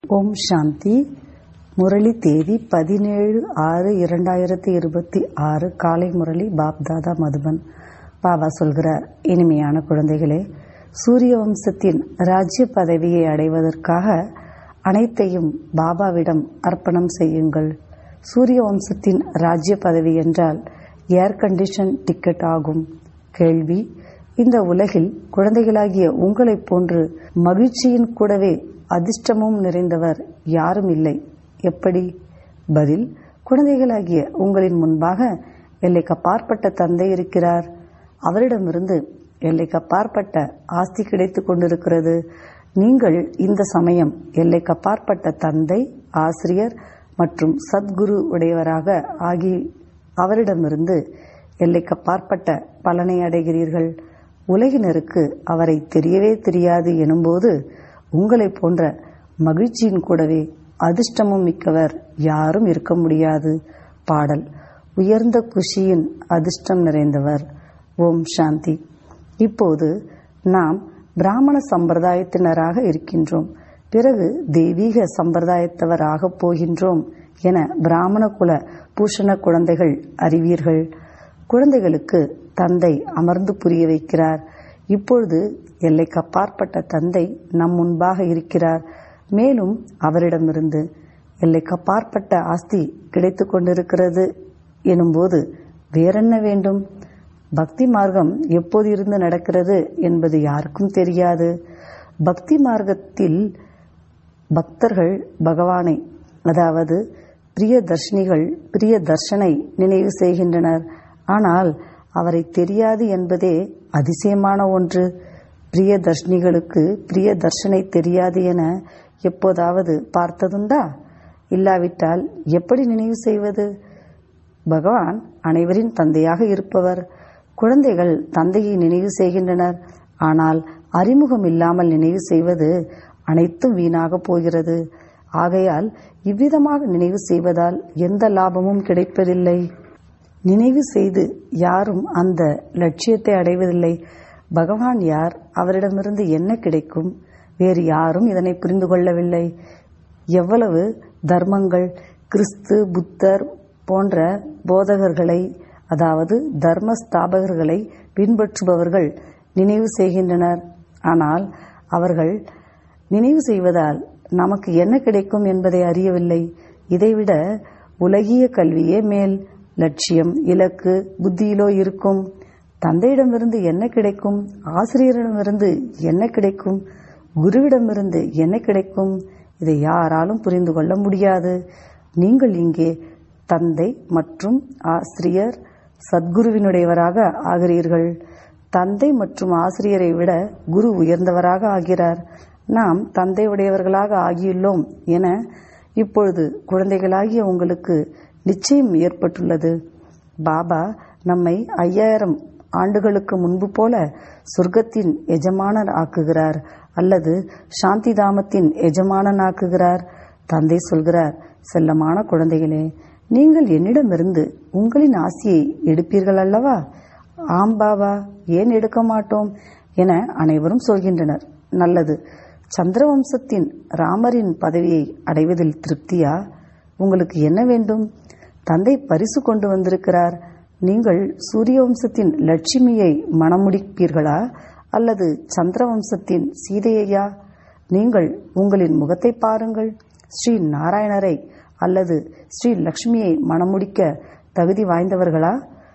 ஓம் சாந்தி முரளி தேதி பதினேழு ஆறு இரண்டாயிரத்தி இருபத்தி ஆறு காலை முரளி பாப்தாதா மதுபன் பாபா சொல்கிறார் இனிமையான குழந்தைகளே சூரிய வம்சத்தின் ராஜ்ய பதவியை அடைவதற்காக அனைத்தையும் பாபாவிடம் அர்ப்பணம் செய்யுங்கள் சூரிய வம்சத்தின் ராஜ்ய பதவி என்றால் ஏர் கண்டிஷன் டிக்கெட் ஆகும் கேள்வி இந்த உலகில் குழந்தைகளாகிய உங்களைப் போன்று மகிழ்ச்சியின் கூடவே அதிர்ஷ்டமும் நிறைந்தவர் யாரும் இல்லை எப்படி பதில் குழந்தைகளாகிய உங்களின் முன்பாக எல்லைக்கு அப்பாற்பட்ட தந்தை இருக்கிறார் அவரிடமிருந்து எல்லைக்கு அப்பாற்பட்ட ஆஸ்தி கிடைத்துக் கொண்டிருக்கிறது நீங்கள் இந்த சமயம் எல்லைக்கு அப்பாற்பட்ட தந்தை ஆசிரியர் மற்றும் சத்குரு உடையவராக ஆகி அவரிடமிருந்து எல்லைக்கு அப்பாற்பட்ட பலனை அடைகிறீர்கள் உலகினருக்கு அவரை தெரியவே தெரியாது எனும்போது உங்களைப் போன்ற மகிழ்ச்சியின் கூடவே அதிர்ஷ்டமும் மிக்கவர் யாரும் இருக்க முடியாது பாடல் உயர்ந்த குஷியின் அதிர்ஷ்டம் நிறைந்தவர் ஓம் சாந்தி இப்போது நாம் பிராமண சம்பிரதாயத்தினராக இருக்கின்றோம் பிறகு தெய்வீக சம்பிரதாயத்தவராக போகின்றோம் என பிராமண குல பூஷண குழந்தைகள் அறிவீர்கள் குழந்தைகளுக்கு தந்தை அமர்ந்து புரிய வைக்கிறார் இப்பொழுது எல்லைக்கு அப்பாற்பட்ட தந்தை நம் முன்பாக இருக்கிறார் மேலும் அவரிடமிருந்து எல்லைக்கு அப்பாற்பட்ட ஆஸ்தி கிடைத்து கொண்டிருக்கிறது எனும்போது வேறென்ன வேண்டும் பக்தி மார்க்கம் எப்போது இருந்து நடக்கிறது என்பது யாருக்கும் தெரியாது பக்தி மார்க்கத்தில் பக்தர்கள் பகவானை அதாவது பிரிய தர்ஷினிகள் பிரிய தர்ஷனை நினைவு செய்கின்றனர் ஆனால் அவரை தெரியாது என்பதே அதிசயமான ஒன்று பிரிய தர்ஷினிகளுக்கு பிரிய தர்ஷனை தெரியாது என எப்போதாவது பார்த்ததுண்டா இல்லாவிட்டால் எப்படி நினைவு செய்வது பகவான் அனைவரின் தந்தையாக இருப்பவர் குழந்தைகள் தந்தையை நினைவு செய்கின்றனர் ஆனால் அறிமுகம் இல்லாமல் நினைவு செய்வது அனைத்தும் வீணாக போகிறது ஆகையால் இவ்விதமாக நினைவு செய்வதால் எந்த லாபமும் கிடைப்பதில்லை நினைவு செய்து யாரும் அந்த லட்சியத்தை அடைவதில்லை பகவான் யார் அவரிடமிருந்து என்ன கிடைக்கும் வேறு யாரும் இதனை புரிந்து கொள்ளவில்லை எவ்வளவு தர்மங்கள் கிறிஸ்து புத்தர் போன்ற போதகர்களை அதாவது தர்ம ஸ்தாபகர்களை பின்பற்றுபவர்கள் நினைவு செய்கின்றனர் ஆனால் அவர்கள் நினைவு செய்வதால் நமக்கு என்ன கிடைக்கும் என்பதை அறியவில்லை இதைவிட உலகிய கல்வியே மேல் லட்சியம் இலக்கு புத்தியிலோ இருக்கும் தந்தையிடமிருந்து என்ன கிடைக்கும் ஆசிரியரிடமிருந்து என்ன கிடைக்கும் குருவிடமிருந்து என்ன கிடைக்கும் இதை யாராலும் புரிந்து கொள்ள முடியாது நீங்கள் இங்கே தந்தை மற்றும் ஆசிரியர் சத்குருவினுடையவராக ஆகிறீர்கள் தந்தை மற்றும் ஆசிரியரை விட குரு உயர்ந்தவராக ஆகிறார் நாம் தந்தை உடையவர்களாக ஆகியுள்ளோம் என இப்பொழுது குழந்தைகளாகிய உங்களுக்கு நிச்சயம் ஏற்பட்டுள்ளது பாபா நம்மை ஐயாயிரம் ஆண்டுகளுக்கு முன்பு போல சொர்க்கத்தின் எஜமானர் ஆக்குகிறார் அல்லது சாந்தி தாமத்தின் எஜமானன் ஆக்குகிறார் தந்தை சொல்கிறார் செல்லமான குழந்தைகளே நீங்கள் என்னிடமிருந்து உங்களின் ஆசையை எடுப்பீர்கள் அல்லவா ஆம் பாபா ஏன் எடுக்க மாட்டோம் என அனைவரும் சொல்கின்றனர் நல்லது சந்திரவம்சத்தின் ராமரின் பதவியை அடைவதில் திருப்தியா உங்களுக்கு என்ன வேண்டும் தந்தை பரிசு கொண்டு வந்திருக்கிறார் நீங்கள் சூரிய வம்சத்தின் லட்சுமியை மணமுடிப்பீர்களா அல்லது சந்திரவம்சத்தின் சீதையா நீங்கள் உங்களின் முகத்தை பாருங்கள் ஸ்ரீ நாராயணரை அல்லது ஸ்ரீ லக்ஷ்மியை மணமுடிக்க தகுதி வாய்ந்தவர்களா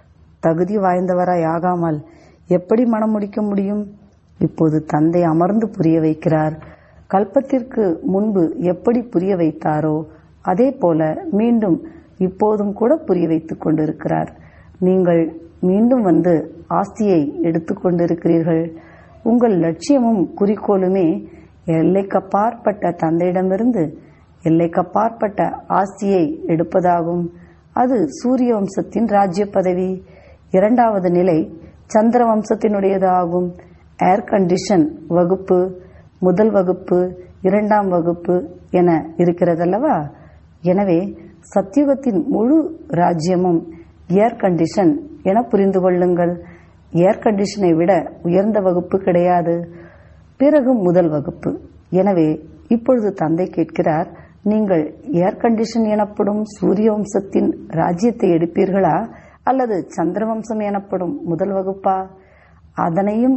தகுதி வாய்ந்தவராய் ஆகாமல் எப்படி மனம் முடிக்க முடியும் இப்போது தந்தை அமர்ந்து புரிய வைக்கிறார் கல்பத்திற்கு முன்பு எப்படி புரிய வைத்தாரோ அதே போல மீண்டும் இப்போதும் கூட புரிய வைத்துக் கொண்டிருக்கிறார் நீங்கள் மீண்டும் வந்து ஆஸ்தியை எடுத்துக்கொண்டிருக்கிறீர்கள் உங்கள் லட்சியமும் குறிக்கோளுமே எல்லைக்கப்பாற்பட்ட தந்தையிடமிருந்து எல்லைக்கப்பாற்பட்ட ஆஸ்தியை எடுப்பதாகும் அது சூரிய வம்சத்தின் ராஜ்ய பதவி இரண்டாவது நிலை சந்திர வம்சத்தினுடையது ஆகும் ஏர் கண்டிஷன் வகுப்பு முதல் வகுப்பு இரண்டாம் வகுப்பு என இருக்கிறதல்லவா எனவே சத்தியுகத்தின் முழு ராஜ்யமும் ஏர் கண்டிஷன் என புரிந்து கொள்ளுங்கள் ஏர் கண்டிஷனை விட உயர்ந்த வகுப்பு கிடையாது பிறகு முதல் வகுப்பு எனவே இப்பொழுது தந்தை கேட்கிறார் நீங்கள் ஏர் கண்டிஷன் எனப்படும் சூரிய வம்சத்தின் ராஜ்யத்தை எடுப்பீர்களா அல்லது சந்திரவம்சம் எனப்படும் முதல் வகுப்பா அதனையும்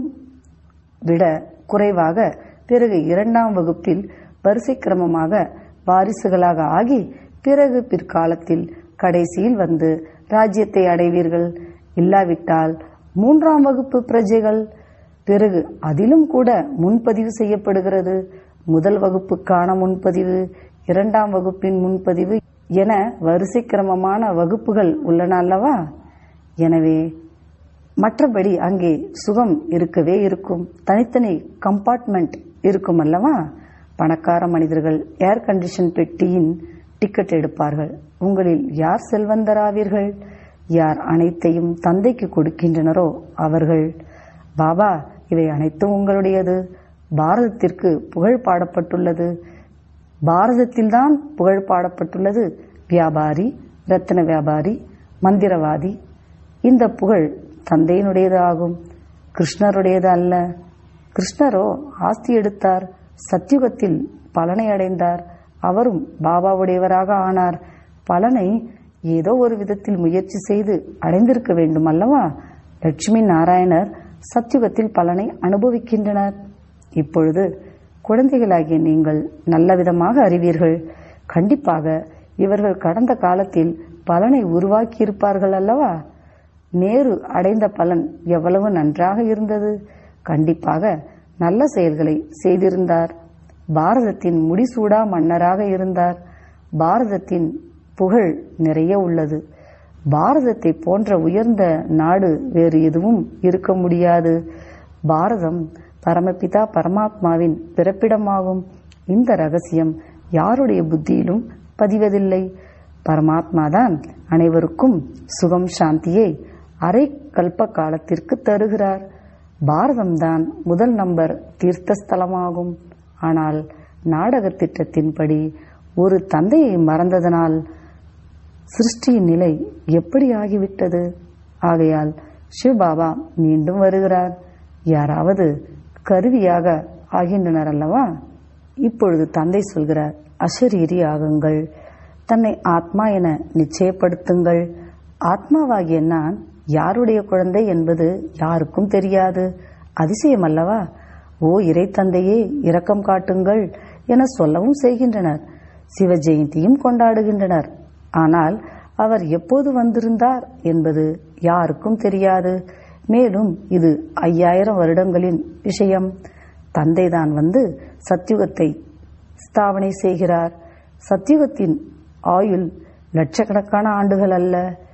விட குறைவாக பிறகு இரண்டாம் வகுப்பில் வரிசை கிரமமாக வாரிசுகளாக ஆகி பிறகு பிற்காலத்தில் கடைசியில் வந்து ராஜ்யத்தை அடைவீர்கள் இல்லாவிட்டால் மூன்றாம் வகுப்பு பிரஜைகள் பிறகு அதிலும் கூட முன்பதிவு செய்யப்படுகிறது முதல் வகுப்புக்கான முன்பதிவு இரண்டாம் வகுப்பின் முன்பதிவு என வரிசை கிரமமான வகுப்புகள் உள்ளன அல்லவா எனவே மற்றபடி அங்கே சுகம் இருக்கவே இருக்கும் தனித்தனி கம்பார்ட்மெண்ட் இருக்கும் அல்லவா பணக்கார மனிதர்கள் ஏர் கண்டிஷன் பெட்டியின் டிக்கெட் எடுப்பார்கள் உங்களில் யார் செல்வந்தராவீர்கள் யார் அனைத்தையும் தந்தைக்கு கொடுக்கின்றனரோ அவர்கள் பாபா இவை அனைத்தும் உங்களுடையது பாரதத்திற்கு புகழ் பாடப்பட்டுள்ளது பாரதத்தில்தான் புகழ் பாடப்பட்டுள்ளது வியாபாரி ரத்தின வியாபாரி மந்திரவாதி இந்த புகழ் தந்தையினுடையது ஆகும் கிருஷ்ணருடையது அல்ல கிருஷ்ணரோ ஆஸ்தி எடுத்தார் சத்தியுகத்தில் பலனை அடைந்தார் அவரும் பாபாவுடையவராக ஆனார் பலனை ஏதோ ஒரு விதத்தில் முயற்சி செய்து அடைந்திருக்க வேண்டும் அல்லவா லட்சுமி நாராயணர் சத்தியுகத்தில் பலனை அனுபவிக்கின்றனர் இப்பொழுது குழந்தைகளாகிய நீங்கள் நல்ல விதமாக அறிவீர்கள் கண்டிப்பாக இவர்கள் கடந்த காலத்தில் பலனை உருவாக்கி இருப்பார்கள் அல்லவா நேரு அடைந்த பலன் எவ்வளவு நன்றாக இருந்தது கண்டிப்பாக நல்ல செயல்களை செய்திருந்தார் பாரதத்தின் முடிசூடா மன்னராக இருந்தார் பாரதத்தின் புகழ் நிறைய உள்ளது பாரதத்தை போன்ற உயர்ந்த நாடு வேறு எதுவும் இருக்க முடியாது பாரதம் பரமபிதா பரமாத்மாவின் பிறப்பிடமாகும் இந்த ரகசியம் யாருடைய புத்தியிலும் பதிவதில்லை பரமாத்மாதான் அனைவருக்கும் சுகம் சாந்தியை அரை கல்ப காலத்திற்கு தருகிறார் பாரதம்தான் முதல் நம்பர் தீர்த்தஸ்தலமாகும் ஆனால் நாடக திட்டத்தின்படி ஒரு தந்தையை மறந்ததனால் சிருஷ்டியின் நிலை எப்படி ஆகிவிட்டது ஆகையால் சிவபாபா மீண்டும் வருகிறார் யாராவது கருவியாக ஆகின்றனர் அல்லவா இப்பொழுது தந்தை சொல்கிறார் அசரீரி ஆகுங்கள் தன்னை ஆத்மா என நிச்சயப்படுத்துங்கள் ஆத்மாவாகிய நான் யாருடைய குழந்தை என்பது யாருக்கும் தெரியாது அதிசயம் அல்லவா ஓ இறை தந்தையே இரக்கம் காட்டுங்கள் என சொல்லவும் செய்கின்றனர் சிவ ஜெயந்தியும் கொண்டாடுகின்றனர் ஆனால் அவர் எப்போது வந்திருந்தார் என்பது யாருக்கும் தெரியாது மேலும் இது ஐயாயிரம் வருடங்களின் விஷயம் தந்தைதான் வந்து சத்யுகத்தை ஸ்தாபனை செய்கிறார் சத்யுகத்தின் ஆயுள் லட்சக்கணக்கான ஆண்டுகள் அல்ல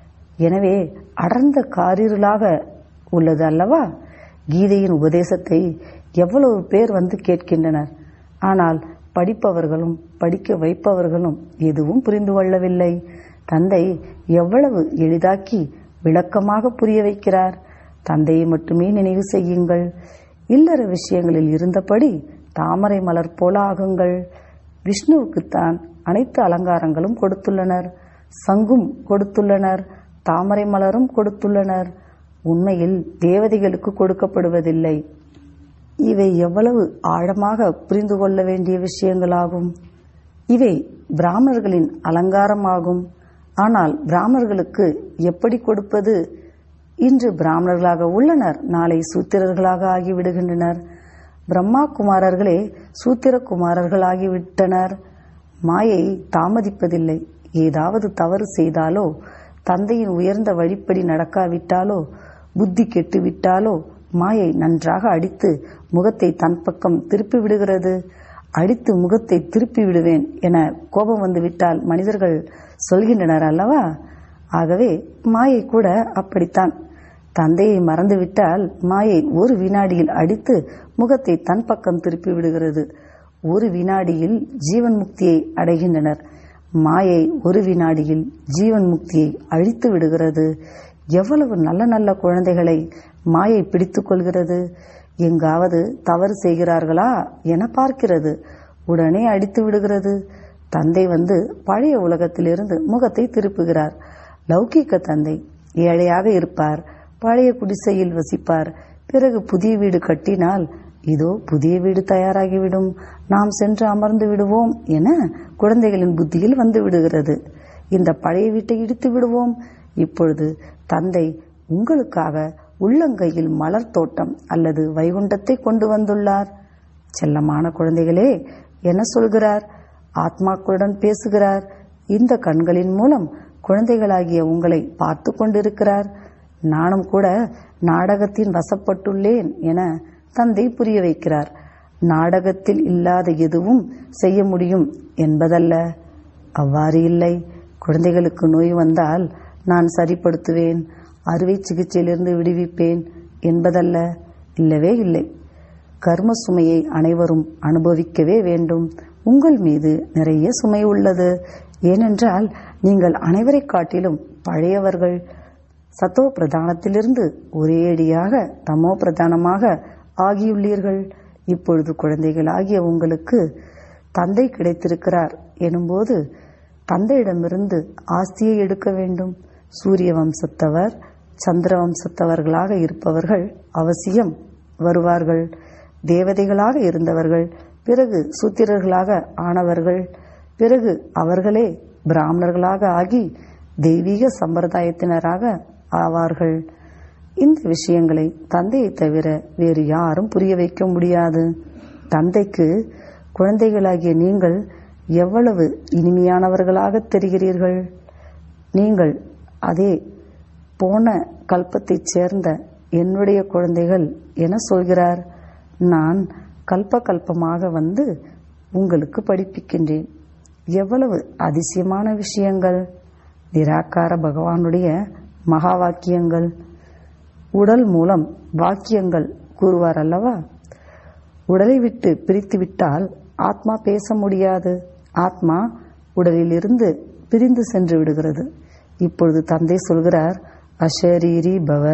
எனவே அடர்ந்த காரிருளாக உள்ளது அல்லவா கீதையின் உபதேசத்தை எவ்வளவு பேர் வந்து கேட்கின்றனர் ஆனால் படிப்பவர்களும் படிக்க வைப்பவர்களும் எதுவும் புரிந்து கொள்ளவில்லை தந்தை எவ்வளவு எளிதாக்கி விளக்கமாக புரிய வைக்கிறார் தந்தையை மட்டுமே நினைவு செய்யுங்கள் இல்லற விஷயங்களில் இருந்தபடி தாமரை மலர் போல ஆகுங்கள் விஷ்ணுவுக்குத்தான் அனைத்து அலங்காரங்களும் கொடுத்துள்ளனர் சங்கும் கொடுத்துள்ளனர் தாமரை மலரும் கொடுத்துள்ளனர் உண்மையில் தேவதைகளுக்கு கொடுக்கப்படுவதில்லை இவை எவ்வளவு ஆழமாக புரிந்து கொள்ள வேண்டிய விஷயங்களாகும் இவை பிராமணர்களின் அலங்காரமாகும் ஆனால் பிராமணர்களுக்கு எப்படி கொடுப்பது இன்று பிராமணர்களாக உள்ளனர் நாளை சூத்திரர்களாக ஆகிவிடுகின்றனர் பிரம்மா குமாரர்களே சூத்திர குமாரர்கள் ஆகிவிட்டனர் மாயை தாமதிப்பதில்லை ஏதாவது தவறு செய்தாலோ தந்தையின் உயர்ந்த வழிப்படி நடக்காவிட்டாலோ புத்தி கெட்டுவிட்டாலோ மாயை நன்றாக அடித்து முகத்தை தன் பக்கம் திருப்பி விடுகிறது அடித்து முகத்தை திருப்பி விடுவேன் என கோபம் வந்து விட்டால் மனிதர்கள் சொல்கின்றனர் அல்லவா ஆகவே மாயை கூட அப்படித்தான் தந்தையை மறந்துவிட்டால் மாயை ஒரு வினாடியில் அடித்து முகத்தை தன் பக்கம் திருப்பி விடுகிறது ஒரு வினாடியில் ஜீவன் முக்தியை அடைகின்றனர் மாயை ஒரு வினாடியில் ஜீவன் முக்தியை அழித்து விடுகிறது எவ்வளவு நல்ல நல்ல குழந்தைகளை மாயை பிடித்துக் கொள்கிறது எங்காவது தவறு செய்கிறார்களா என பார்க்கிறது உடனே அடித்து விடுகிறது தந்தை வந்து பழைய உலகத்திலிருந்து முகத்தை திருப்புகிறார் லௌகிக்க தந்தை ஏழையாக இருப்பார் பழைய குடிசையில் வசிப்பார் பிறகு புதிய வீடு கட்டினால் இதோ புதிய வீடு தயாராகிவிடும் நாம் சென்று அமர்ந்து விடுவோம் என குழந்தைகளின் புத்தியில் வந்து விடுகிறது இந்த பழைய வீட்டை இடித்து விடுவோம் இப்பொழுது தந்தை உங்களுக்காக உள்ளங்கையில் மலர் தோட்டம் அல்லது வைகுண்டத்தை கொண்டு வந்துள்ளார் செல்லமான குழந்தைகளே என்ன சொல்கிறார் ஆத்மாக்களுடன் பேசுகிறார் இந்த கண்களின் மூலம் குழந்தைகளாகிய உங்களை பார்த்து கொண்டிருக்கிறார் நானும் கூட நாடகத்தின் வசப்பட்டுள்ளேன் என தந்தை புரிய வைக்கிறார் நாடகத்தில் இல்லாத எதுவும் செய்ய முடியும் என்பதல்ல அவ்வாறு இல்லை குழந்தைகளுக்கு நோய் வந்தால் நான் சரிப்படுத்துவேன் அறுவை சிகிச்சையிலிருந்து விடுவிப்பேன் என்பதல்ல இல்லவே இல்லை கர்ம சுமையை அனைவரும் அனுபவிக்கவே வேண்டும் உங்கள் மீது நிறைய சுமை உள்ளது ஏனென்றால் நீங்கள் அனைவரை காட்டிலும் பழையவர்கள் சத்தோ பிரதானத்திலிருந்து ஒரேடியாக தமோ பிரதானமாக ஆகியுள்ளீர்கள் இப்பொழுது குழந்தைகள் ஆகிய உங்களுக்கு தந்தை கிடைத்திருக்கிறார் எனும்போது தந்தையிடமிருந்து ஆஸ்தியை எடுக்க வேண்டும் சூரிய வம்சத்தவர் சந்திர வம்சத்தவர்களாக இருப்பவர்கள் அவசியம் வருவார்கள் தேவதைகளாக இருந்தவர்கள் பிறகு சூத்திரர்களாக ஆனவர்கள் பிறகு அவர்களே பிராமணர்களாக ஆகி தெய்வீக சம்பிரதாயத்தினராக ஆவார்கள் இந்த விஷயங்களை தந்தையை தவிர வேறு யாரும் புரிய வைக்க முடியாது தந்தைக்கு குழந்தைகளாகிய நீங்கள் எவ்வளவு இனிமையானவர்களாக தெரிகிறீர்கள் நீங்கள் அதே போன கல்பத்தைச் சேர்ந்த என்னுடைய குழந்தைகள் என சொல்கிறார் நான் கல்ப கல்பமாக வந்து உங்களுக்கு படிப்பிக்கின்றேன் எவ்வளவு அதிசயமான விஷயங்கள் நிராகார பகவானுடைய மகா வாக்கியங்கள் உடல் மூலம் வாக்கியங்கள் கூறுவார் அல்லவா உடலை விட்டு பிரித்து விட்டால் ஆத்மா பேச முடியாது ஆத்மா உடலிலிருந்து பிரிந்து சென்று விடுகிறது இப்பொழுது தந்தை சொல்கிறார் அஷரீரி பவ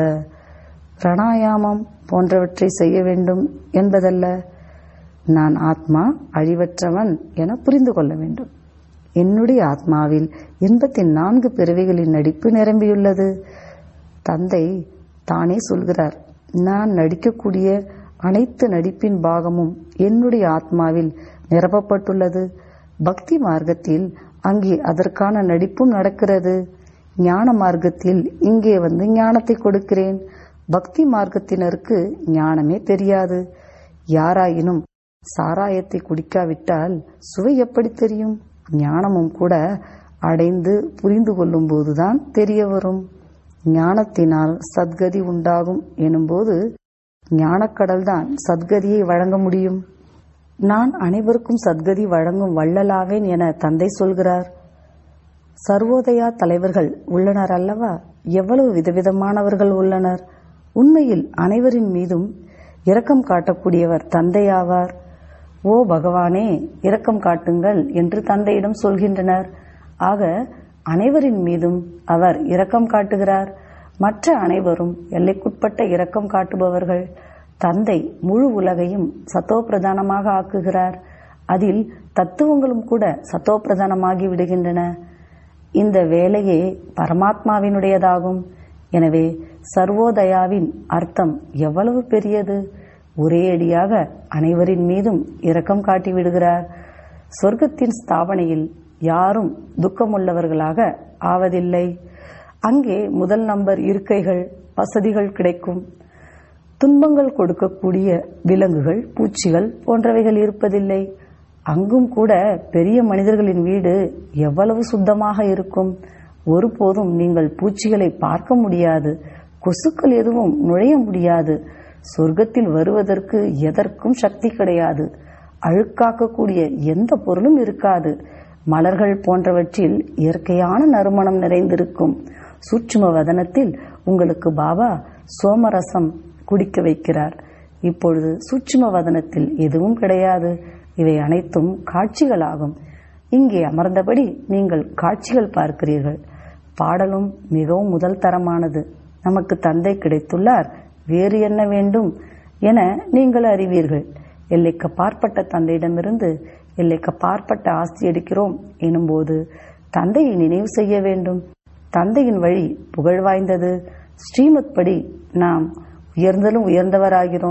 பிராணாயாமம் போன்றவற்றை செய்ய வேண்டும் என்பதல்ல நான் ஆத்மா அழிவற்றவன் என புரிந்து கொள்ள வேண்டும் என்னுடைய ஆத்மாவில் இன்பத்தின் நான்கு பிறவிகளின் நடிப்பு நிரம்பியுள்ளது தந்தை தானே சொல்கிறார் நான் நடிக்கக்கூடிய அனைத்து நடிப்பின் பாகமும் என்னுடைய ஆத்மாவில் நிரப்பப்பட்டுள்ளது பக்தி மார்க்கத்தில் அங்கே அதற்கான நடிப்பும் நடக்கிறது ஞான மார்க்கத்தில் இங்கே வந்து ஞானத்தை கொடுக்கிறேன் பக்தி மார்க்கத்தினருக்கு ஞானமே தெரியாது யாராயினும் சாராயத்தை குடிக்காவிட்டால் சுவை எப்படி தெரியும் ஞானமும் கூட அடைந்து புரிந்து கொள்ளும் போதுதான் தெரிய வரும் ஞானத்தினால் சத்கதி உண்டாகும் எனும்போது ஞானக்கடல் தான் சத்கதியை வழங்க முடியும் நான் அனைவருக்கும் சத்கதி வழங்கும் வள்ளலாவேன் என தந்தை சொல்கிறார் சர்வோதயா தலைவர்கள் உள்ளனர் அல்லவா எவ்வளவு விதவிதமானவர்கள் உள்ளனர் உண்மையில் அனைவரின் மீதும் இரக்கம் காட்டக்கூடியவர் தந்தையாவார் ஓ பகவானே இரக்கம் காட்டுங்கள் என்று தந்தையிடம் சொல்கின்றனர் ஆக அனைவரின் மீதும் அவர் இரக்கம் காட்டுகிறார் மற்ற அனைவரும் எல்லைக்குட்பட்ட இரக்கம் காட்டுபவர்கள் தந்தை முழு உலகையும் சத்தோப்பிரதானமாக ஆக்குகிறார் அதில் தத்துவங்களும் கூட சத்தோப்பிரதானமாகி விடுகின்றன இந்த வேலையே பரமாத்மாவினுடையதாகும் எனவே சர்வோதயாவின் அர்த்தம் எவ்வளவு பெரியது ஒரே அடியாக அனைவரின் மீதும் இரக்கம் காட்டி விடுகிறார் சொர்க்கத்தின் ஸ்தாபனையில் யாரும் துக்கமுள்ளவர்களாக ஆவதில்லை அங்கே முதல் நம்பர் இருக்கைகள் வசதிகள் கிடைக்கும் துன்பங்கள் கொடுக்கக்கூடிய விலங்குகள் பூச்சிகள் போன்றவைகள் இருப்பதில்லை அங்கும் கூட பெரிய மனிதர்களின் வீடு எவ்வளவு சுத்தமாக இருக்கும் ஒருபோதும் நீங்கள் பூச்சிகளை பார்க்க முடியாது கொசுக்கள் எதுவும் நுழைய முடியாது சொர்க்கத்தில் வருவதற்கு எதற்கும் சக்தி கிடையாது அழுக்காக்கக்கூடிய எந்த பொருளும் இருக்காது மலர்கள் போன்றவற்றில் இயற்கையான நறுமணம் நிறைந்திருக்கும் சூட்சும வதனத்தில் உங்களுக்கு பாபா சோமரசம் குடிக்க வைக்கிறார் இப்பொழுது சூட்சும வதனத்தில் எதுவும் கிடையாது இவை அனைத்தும் காட்சிகளாகும் இங்கே அமர்ந்தபடி நீங்கள் காட்சிகள் பார்க்கிறீர்கள் பாடலும் மிகவும் முதல் தரமானது நமக்கு தந்தை கிடைத்துள்ளார் வேறு என்ன வேண்டும் என நீங்கள் அறிவீர்கள் எல்லைக்கு பார்ப்பட்ட தந்தையிடமிருந்து எல்லைக்கு பார்ப்பட்ட ஆஸ்தி எடுக்கிறோம் எனும்போது தந்தையை நினைவு செய்ய வேண்டும் தந்தையின் வழி புகழ் வாய்ந்தது ஸ்ரீமத் படி நாம் உயர்ந்தலும் உயர்ந்தவராகிறோம்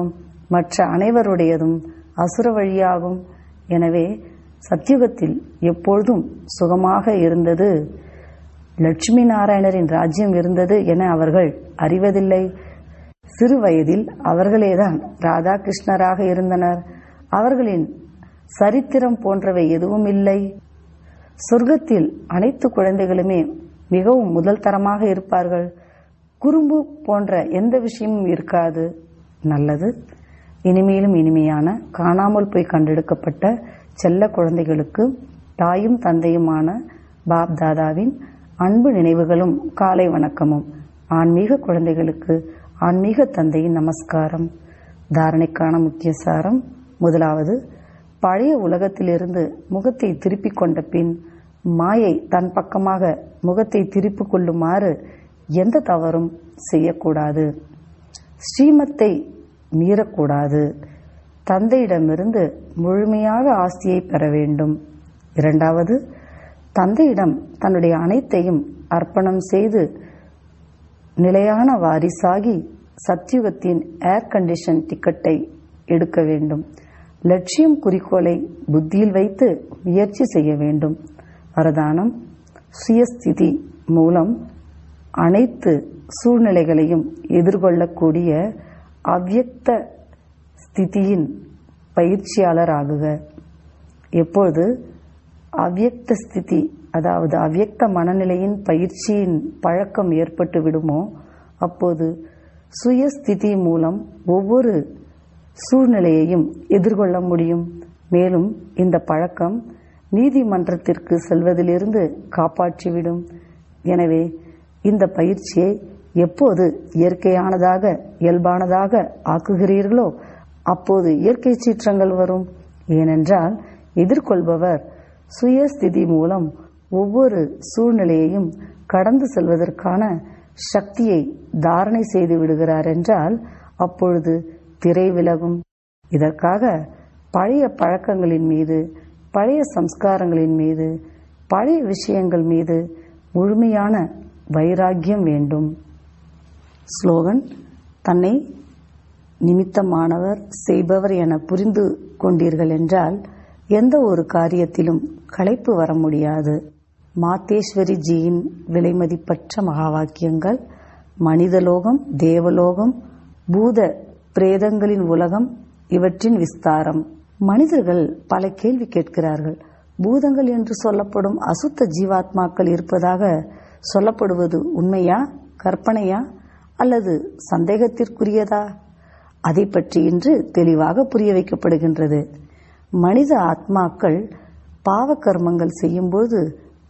மற்ற அனைவருடையதும் அசுர வழியாகும் எனவே சத்தியுகத்தில் எப்பொழுதும் சுகமாக இருந்தது லட்சுமி நாராயணரின் ராஜ்யம் இருந்தது என அவர்கள் அறிவதில்லை சிறு வயதில் அவர்களேதான் ராதாகிருஷ்ணராக இருந்தனர் அவர்களின் சரித்திரம் போன்றவை எதுவும் இல்லை சொர்க்கத்தில் அனைத்து குழந்தைகளுமே மிகவும் முதல் தரமாக இருப்பார்கள் குறும்பு போன்ற எந்த விஷயமும் இருக்காது நல்லது இனிமையிலும் இனிமையான காணாமல் போய் கண்டெடுக்கப்பட்ட செல்ல குழந்தைகளுக்கு தாயும் தந்தையுமான பாப் தாதாவின் அன்பு நினைவுகளும் காலை வணக்கமும் ஆன்மீக குழந்தைகளுக்கு ஆன்மீக தந்தையின் நமஸ்காரம் தாரணைக்கான முக்கிய சாரம் முதலாவது பழைய உலகத்திலிருந்து முகத்தை திருப்பிக் கொண்ட பின் மாயை தன் பக்கமாக முகத்தை திருப்பிக் கொள்ளுமாறு எந்த தவறும் செய்யக்கூடாது ஸ்ரீமத்தை மீறக்கூடாது தந்தையிடமிருந்து முழுமையாக ஆஸ்தியை பெற வேண்டும் இரண்டாவது தந்தையிடம் தன்னுடைய அனைத்தையும் அர்ப்பணம் செய்து நிலையான வாரிசாகி சத்யுகத்தின் ஏர் கண்டிஷன் டிக்கெட்டை எடுக்க வேண்டும் லட்சியம் குறிக்கோளை புத்தியில் வைத்து முயற்சி செய்ய வேண்டும் வரதானம் சுயஸ்திதி மூலம் அனைத்து சூழ்நிலைகளையும் எதிர்கொள்ளக்கூடிய அவ்யக்த ஸ்திதியின் பயிற்சியாளர் ஆகுக எப்பொழுது அவ்யக்த ஸ்திதி அதாவது அவ்யக்த மனநிலையின் பயிற்சியின் பழக்கம் ஏற்பட்டு விடுமோ அப்போது சுயஸ்திதி மூலம் ஒவ்வொரு சூழ்நிலையையும் எதிர்கொள்ள முடியும் மேலும் இந்த பழக்கம் நீதிமன்றத்திற்கு செல்வதிலிருந்து காப்பாற்றிவிடும் எனவே இந்த பயிற்சியை எப்போது இயற்கையானதாக இயல்பானதாக ஆக்குகிறீர்களோ அப்போது இயற்கை சீற்றங்கள் வரும் ஏனென்றால் எதிர்கொள்பவர் சுயஸ்திதி மூலம் ஒவ்வொரு சூழ்நிலையையும் கடந்து செல்வதற்கான சக்தியை தாரணை செய்து விடுகிறார் என்றால் அப்பொழுது திரை விலகும் இதற்காக பழைய பழக்கங்களின் மீது பழைய சம்ஸ்காரங்களின் மீது பழைய விஷயங்கள் மீது முழுமையான வைராக்கியம் வேண்டும் ஸ்லோகன் தன்னை நிமித்தமானவர் செய்பவர் என புரிந்து கொண்டீர்கள் என்றால் எந்த ஒரு காரியத்திலும் களைப்பு வர முடியாது மாத்தேஸ்வரி ஜியின் விலைமதிப்பற்ற மகா வாக்கியங்கள் மனிதலோகம் தேவலோகம் பூத பிரேதங்களின் உலகம் இவற்றின் விஸ்தாரம் மனிதர்கள் பல கேள்வி கேட்கிறார்கள் பூதங்கள் என்று சொல்லப்படும் அசுத்த ஜீவாத்மாக்கள் இருப்பதாக சொல்லப்படுவது உண்மையா கற்பனையா அல்லது சந்தேகத்திற்குரியதா அதை பற்றி இன்று தெளிவாக புரிய வைக்கப்படுகின்றது மனித ஆத்மாக்கள் பாவ கர்மங்கள் செய்யும்போது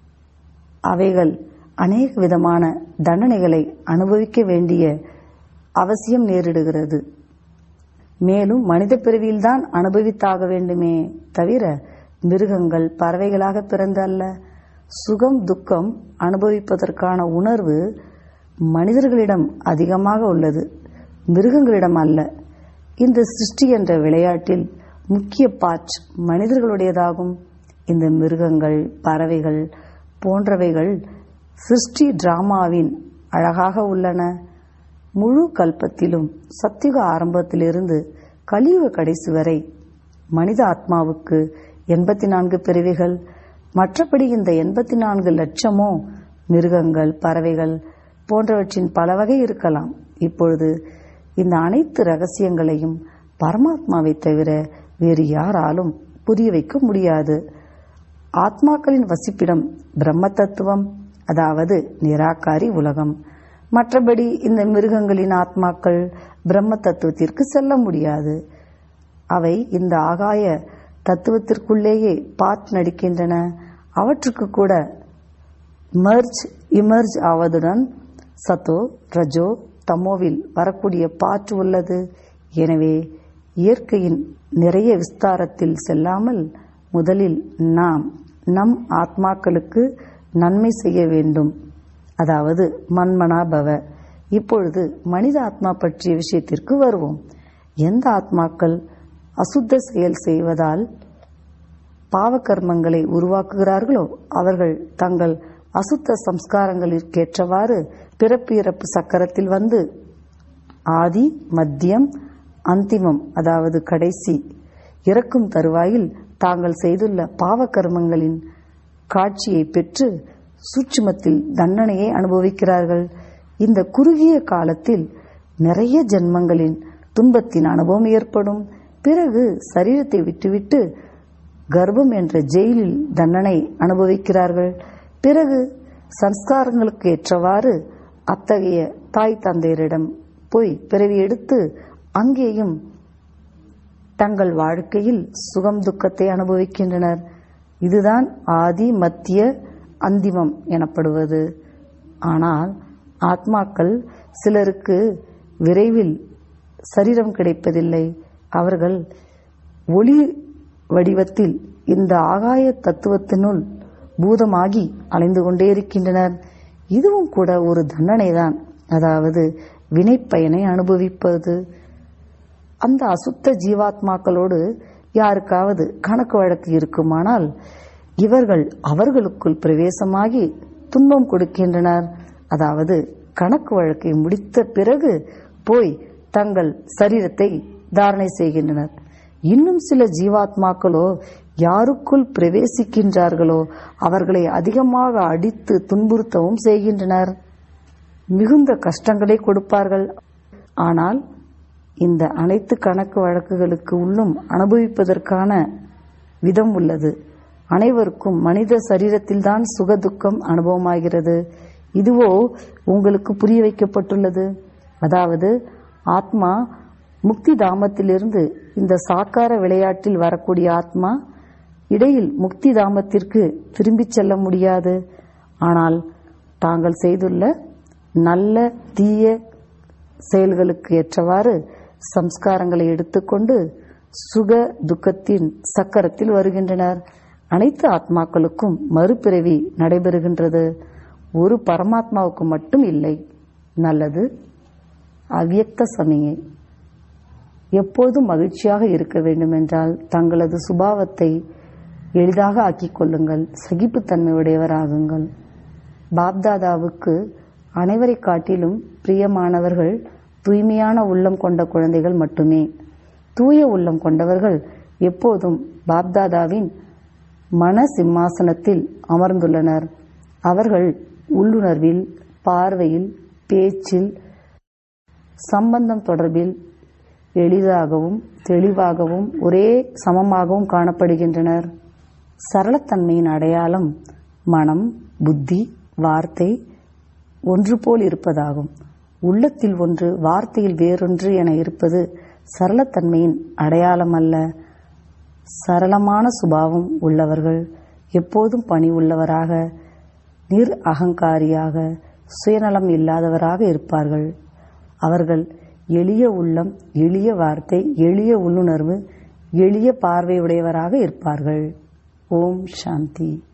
அவைகள் அநேக விதமான தண்டனைகளை அனுபவிக்க வேண்டிய அவசியம் நேரிடுகிறது மேலும் மனித பிறவியில்தான் அனுபவித்தாக வேண்டுமே தவிர மிருகங்கள் பறவைகளாக பிறந்த அல்ல சுகம் துக்கம் அனுபவிப்பதற்கான உணர்வு மனிதர்களிடம் அதிகமாக உள்ளது மிருகங்களிடம் அல்ல இந்த சிருஷ்டி என்ற விளையாட்டில் முக்கிய பாட் மனிதர்களுடையதாகும் இந்த மிருகங்கள் பறவைகள் போன்றவைகள் சிருஷ்டி டிராமாவின் அழகாக உள்ளன முழு கல்பத்திலும் சத்தியுக ஆரம்பத்திலிருந்து கலியுக கடைசி வரை மனித ஆத்மாவுக்கு எண்பத்தி நான்கு பிறவிகள் மற்றபடி இந்த எண்பத்தி நான்கு லட்சமோ மிருகங்கள் பறவைகள் போன்றவற்றின் பல வகை இருக்கலாம் இப்பொழுது இந்த அனைத்து ரகசியங்களையும் பரமாத்மாவை தவிர வேறு யாராலும் புரிய வைக்க முடியாது ஆத்மாக்களின் வசிப்பிடம் பிரம்ம தத்துவம் அதாவது நிராகாரி உலகம் மற்றபடி இந்த மிருகங்களின் ஆத்மாக்கள் பிரம்ம தத்துவத்திற்கு செல்ல முடியாது அவை இந்த ஆகாய தத்துவத்திற்குள்ளேயே பாட் நடிக்கின்றன அவற்றுக்கு கூட மர்ஜ் இமர்ஜ் ஆவதுடன் சத்தோ ரஜோ தமோவில் வரக்கூடிய பாற்று உள்ளது எனவே இயற்கையின் நிறைய விஸ்தாரத்தில் செல்லாமல் முதலில் நாம் நம் ஆத்மாக்களுக்கு நன்மை செய்ய வேண்டும் அதாவது மன்மனாபவ இப்பொழுது மனித ஆத்மா பற்றிய விஷயத்திற்கு வருவோம் எந்த ஆத்மாக்கள் அசுத்த செயல் செய்வதால் பாவகர்மங்களை உருவாக்குகிறார்களோ அவர்கள் தங்கள் அசுத்த சம்ஸ்காரங்களிற்கேற்றவாறு பிறப்பு இறப்பு சக்கரத்தில் வந்து ஆதி மத்தியம் அந்திமம் அதாவது கடைசி இறக்கும் தருவாயில் தாங்கள் செய்துள்ள பாவகர்மங்களின் காட்சியை பெற்று சூட்சுமத்தில் தண்டனையை அனுபவிக்கிறார்கள் இந்த குறுகிய காலத்தில் நிறைய ஜென்மங்களின் துன்பத்தின் அனுபவம் ஏற்படும் பிறகு சரீரத்தை விட்டுவிட்டு கர்ப்பம் என்ற ஜெயிலில் தண்டனை அனுபவிக்கிறார்கள் பிறகு சம்ஸ்காரங்களுக்கு ஏற்றவாறு அத்தகைய தாய் தந்தையரிடம் போய் பிறவி எடுத்து அங்கேயும் தங்கள் வாழ்க்கையில் சுகம் துக்கத்தை அனுபவிக்கின்றனர் இதுதான் ஆதி மத்திய அந்திமம் எனப்படுவது ஆனால் ஆத்மாக்கள் சிலருக்கு விரைவில் சரீரம் கிடைப்பதில்லை அவர்கள் ஒளி வடிவத்தில் இந்த ஆகாய தத்துவத்தினுள் பூதமாகி அலைந்து கொண்டே இருக்கின்றனர் இதுவும் கூட ஒரு தண்டனைதான் அதாவது வினைப்பயனை அனுபவிப்பது அந்த அசுத்த ஜீவாத்மாக்களோடு யாருக்காவது கணக்கு வழக்கு இருக்குமானால் இவர்கள் அவர்களுக்குள் பிரவேசமாகி துன்பம் கொடுக்கின்றனர் அதாவது கணக்கு வழக்கை முடித்த பிறகு போய் தங்கள் சரீரத்தை தாரணை செய்கின்றனர் இன்னும் சில ஜீவாத்மாக்களோ யாருக்குள் பிரவேசிக்கின்றார்களோ அவர்களை அதிகமாக அடித்து துன்புறுத்தவும் செய்கின்றனர் மிகுந்த கஷ்டங்களை கொடுப்பார்கள் ஆனால் இந்த அனைத்து கணக்கு வழக்குகளுக்கு உள்ளும் அனுபவிப்பதற்கான விதம் உள்ளது அனைவருக்கும் மனித சரீரத்தில்தான் சுக துக்கம் அனுபவமாகிறது இதுவோ உங்களுக்கு புரிய வைக்கப்பட்டுள்ளது அதாவது ஆத்மா முக்தி தாமத்திலிருந்து இந்த சாக்கார விளையாட்டில் வரக்கூடிய ஆத்மா இடையில் முக்தி தாமத்திற்கு திரும்பிச் செல்ல முடியாது ஆனால் தாங்கள் செய்துள்ள நல்ல தீய செயல்களுக்கு ஏற்றவாறு சம்ஸ்காரங்களை எடுத்துக்கொண்டு சுக துக்கத்தின் சக்கரத்தில் வருகின்றனர் அனைத்து ஆத்மாக்களுக்கும் மறுபிறவி நடைபெறுகின்றது ஒரு பரமாத்மாவுக்கு மட்டும் இல்லை நல்லது அவ்யக்த சமிகை எப்போதும் மகிழ்ச்சியாக இருக்க வேண்டுமென்றால் தங்களது சுபாவத்தை எளிதாக ஆக்கிக் கொள்ளுங்கள் சகிப்புத்தன்மையுடையவராகுங்கள் பாப்தாதாவுக்கு அனைவரை காட்டிலும் பிரியமானவர்கள் தூய்மையான உள்ளம் கொண்ட குழந்தைகள் மட்டுமே தூய உள்ளம் கொண்டவர்கள் எப்போதும் பாப்தாதாவின் மன சிம்மாசனத்தில் அமர்ந்துள்ளனர் அவர்கள் உள்ளுணர்வில் பார்வையில் பேச்சில் சம்பந்தம் தொடர்பில் எளிதாகவும் தெளிவாகவும் ஒரே சமமாகவும் காணப்படுகின்றனர் சரளத்தன்மையின் அடையாளம் மனம் புத்தி வார்த்தை ஒன்று போல் இருப்பதாகும் உள்ளத்தில் ஒன்று வார்த்தையில் வேறொன்று என இருப்பது சரளத்தன்மையின் அடையாளம் அல்ல சரளமான சுபாவம் உள்ளவர்கள் எப்போதும் பணி உள்ளவராக நிர் அகங்காரியாக சுயநலம் இல்லாதவராக இருப்பார்கள் அவர்கள் எளிய உள்ளம் எளிய வார்த்தை எளிய உள்ளுணர்வு எளிய பார்வையுடையவராக இருப்பார்கள் ஓம் சாந்தி